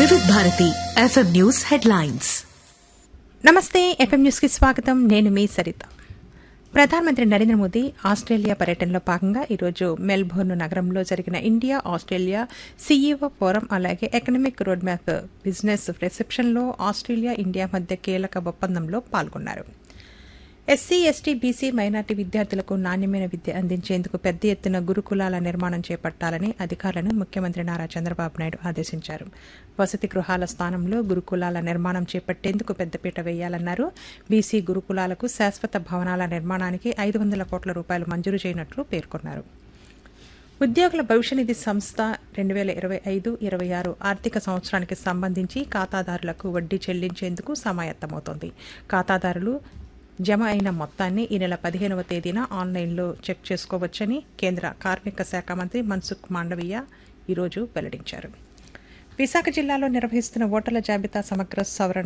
వివిధ Bharati FM news headlines నమస్తే FM news కి స్వాగతం నేను మీ సరిత ప్రధానమంత్రి నరేంద్ర మోదీ ఆస్ట్రేలియా పర్యటనలో భాగంగా ఈరోజు మెల్బోర్న్ నగరంలో జరిగిన ఇండియా ఆస్ట్రేలియా సీఈఓ ఫోరం అలాగే ఎకనామిక్ రోడ్ మ్యాప్ బిజినెస్ రిసెప్షన్లో ఆస్ట్రేలియా ఇండియా మధ్య కీలక ఒప్పందంలో పాల్గొన్నారు ఎస్సీ ఎస్టీ బీసీ మైనార్టీ విద్యార్థులకు నాణ్యమైన విద్య అందించేందుకు పెద్ద ఎత్తున గురుకులాల నిర్మాణం చేపట్టాలని అధికారులను ముఖ్యమంత్రి నారా చంద్రబాబు నాయుడు ఆదేశించారు వసతి గృహాల స్థానంలో గురుకులాల నిర్మాణం చేపట్టేందుకు పెద్దపీట వేయాలన్నారు బీసీ గురుకులాలకు శాశ్వత భవనాల నిర్మాణానికి ఐదు వందల కోట్ల రూపాయలు మంజూరు చేయనట్లు పేర్కొన్నారు ఉద్యోగుల భవిష్య నిధి సంస్థ రెండు వేల ఇరవై ఐదు ఇరవై ఆరు ఆర్థిక సంవత్సరానికి సంబంధించి ఖాతాదారులకు వడ్డీ చెల్లించేందుకు సమాయత్తమవుతోంది ఖాతాదారులు జమ అయిన మొత్తాన్ని ఈ నెల పదిహేనవ తేదీన ఆన్లైన్లో చెక్ చేసుకోవచ్చని కేంద్ర కార్మిక శాఖ మంత్రి మన్సుఖ్ మాండవీయ ఈరోజు వెల్లడించారు విశాఖ జిల్లాలో నిర్వహిస్తున్న ఓటర్ల జాబితా సమగ్ర సవరణ